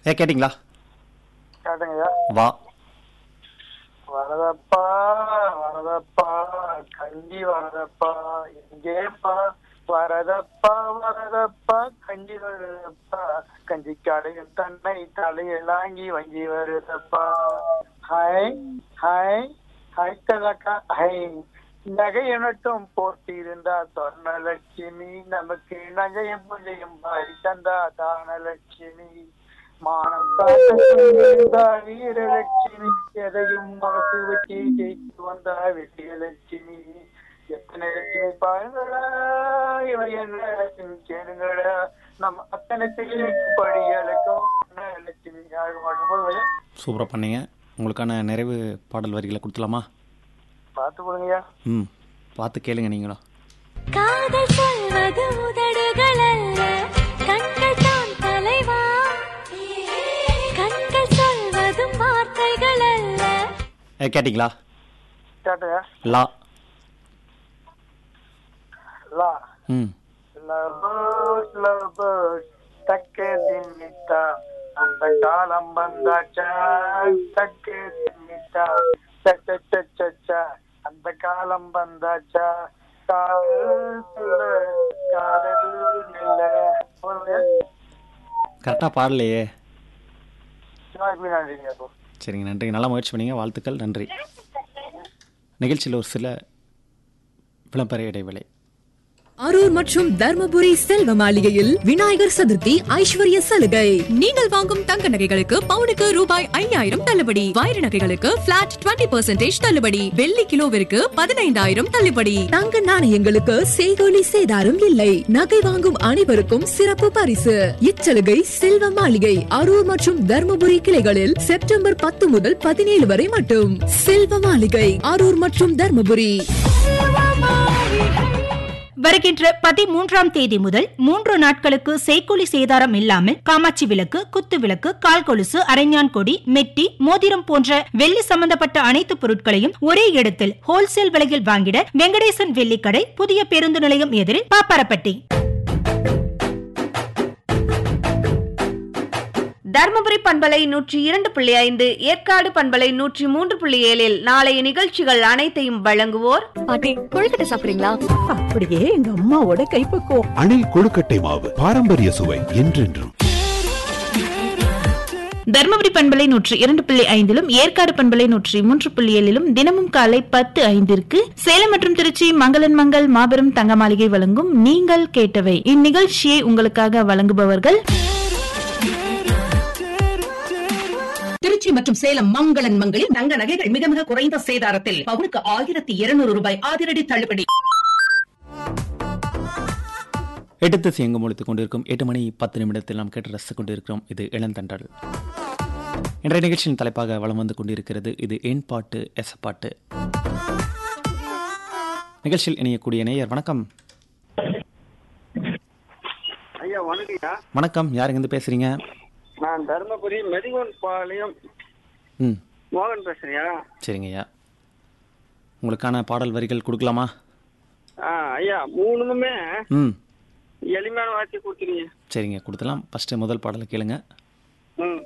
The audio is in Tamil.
ஏ கேட்டிங்களா கேட்டுங்கய்யா வா வரதப்பா வரதப்பா கஞ்சி வரதப்பா எங்கேப்பா வரதப்பா வரதப்பா கஞ்சி வருதப்பா கஞ்சி கடையில் தன்னை தலையிலாங்கி வஞ்சி வருதப்பா ஹாய் ஹாய் ஹாய் கலக்கா ஹாய் நகையனட்டும் போட்டிருந்தா சொர்ணலட்சுமி நமக்கு நகையும் புள்ளையும் பாரி தந்தா தானலட்சுமி மானம் காத்த வீரலட்சுமி எதையும் மனசு வச்சு ஜெயித்து வந்தா விஜயலட்சுமி எத்தனை லட்சுமி பாருங்களா இவன் என்ன லட்சுமி கேளுங்களா நம்ம அத்தனை பிள்ளைக்கு படி அழைக்கும் லட்சுமி யாரு மட்டும் சூப்பராக பண்ணீங்க உங்களுக்கான நிறைவு பாடல் வரிகளை கொடுத்துலாமா பார்த்து கொடுங்கய்யா ம் பார்த்து கேளுங்க நீங்களும் காதல் சொல்வது உதடுகள் அல்ல கண்கள் தான் தலைவா கண்கள் சொல்வதும் வார்த்தைகள் அல்ல ஏ கேட்டிங்களா கேட்டயா லா லா ம் லவர்ஸ் லவர்ஸ் தக்க தின்னிட்டா அந்த காலம் வந்தாச்சா தக்க தின்னிட்டா சச்சா அந்த காலம் வந்தாச்சா காதல் சொல்ல காதல் இல்ல கரெக்டாக பாடலையே நன்றிங்க அப்போ சரிங்க நன்றி நல்லா முயற்சி பண்ணீங்க வாழ்த்துக்கள் நன்றி நிகழ்ச்சியில் ஒரு சில விளம்பர இடைவேளை அரூர் மற்றும் தர்மபுரி செல்வ மாளிகையில் விநாயகர் சதுர்த்தி ஐஸ்வர்ய சலுகை நீங்கள் வாங்கும் தங்க நகைகளுக்கு பவுனுக்கு ரூபாய் ஐயாயிரம் தள்ளுபடி வைர நகைகளுக்கு பிளாட் 20% தள்ளுபடி வெள்ளி கிலோவிற்கு பதினைந்தாயிரம் தள்ளுபடி தங்க நாணயங்களுக்கு செய்கோலி சேதாரம் இல்லை நகை வாங்கும் அனைவருக்கும் சிறப்பு பரிசு இச்சலுகை செல்வ மாளிகை அரூர் மற்றும் தர்மபுரி கிளைகளில் செப்டம்பர் பத்து முதல் பதினேழு வரை மட்டும் செல்வ மாளிகை அரூர் மற்றும் தர்மபுரி வருகின்ற பதிமூன்றாம் தேதி முதல் மூன்று நாட்களுக்கு செய்கூலி சேதாரம் இல்லாமல் காமாட்சி விளக்கு குத்து விளக்கு கால் கொலுசு அரைஞான் கொடி மெட்டி மோதிரம் போன்ற வெள்ளி சம்பந்தப்பட்ட அனைத்து பொருட்களையும் ஒரே இடத்தில் ஹோல்சேல் விலையில் வாங்கிட வெங்கடேசன் வெள்ளிக்கடை புதிய பேருந்து நிலையம் எதிரில் பாப்பாரப்பட்டி தருமபுரி பண்பலை நூற்றி இரண்டு புள்ளி ஐந்து ஏற்காடு பண்பலை நூற்றி மூன்று புள்ளி ஏழில் நாளைய நிகழ்ச்சிகள் அனைத்தையும் வழங்குவோர் பாட்டி கொழுக்கட்டை சாப்பிடுறீங்களா அப்படியே எங்க அம்மாவோட கைப்பக்குவம் அணில் கொழுக்கட்டை மாவு பாரம்பரிய சுவை என்றென்றும் தருமபுரி பண்பலை நூற்றி இரண்டு புள்ளி ஐந்திலும் ஏற்காடு பண்பலை நூற்றி மூன்று புள்ளி ஏழிலும் தினமும் காலை பத்து ஐந்திற்கு சேலம் மற்றும் திருச்சி மங்களன் மங்கள் மாபெரும் தங்க மாளிகை வழங்கும் நீங்கள் கேட்டவை இந்நிகழ்ச்சியை உங்களுக்காக வழங்குபவர்கள் திருச்சி மற்றும் சேலம் மங்களன் மங்களில் தங்க நகைகள் மிக மிக குறைந்த சேதாரத்தில் பவுனுக்கு ஆயிரத்தி இருநூறு ரூபாய் அதிரடி தள்ளுபடி எடுத்து எங்கும் ஒழித்துக் கொண்டிருக்கும் எட்டு மணி பத்து நிமிடத்தில் நாம் கேட்டு ரசித்துக் கொண்டிருக்கிறோம் இது இளந்தண்டல் இன்றைய நிகழ்ச்சியின் தலைப்பாக வலம் வந்து கொண்டிருக்கிறது இது என் பாட்டு எஸ் பாட்டு நிகழ்ச்சியில் இணையக்கூடிய நேயர் வணக்கம் ஐயா வணக்கம்யா வணக்கம் யார் இருந்து பேசுறீங்க நான் தர்மபுரி மெதிகோன் பாளையம் ம் மோகன் பேசுறியா சரிங்கய்யா உங்களுக்கான பாடல் வரிகள் கொடுக்கலாமா ஆ ஐயா மூணுமே ம் எளிமையான வார்த்தை கொடுத்துருங்க சரிங்க கொடுத்துலாம் ஃபஸ்ட்டு முதல் பாடலை கேளுங்க ம்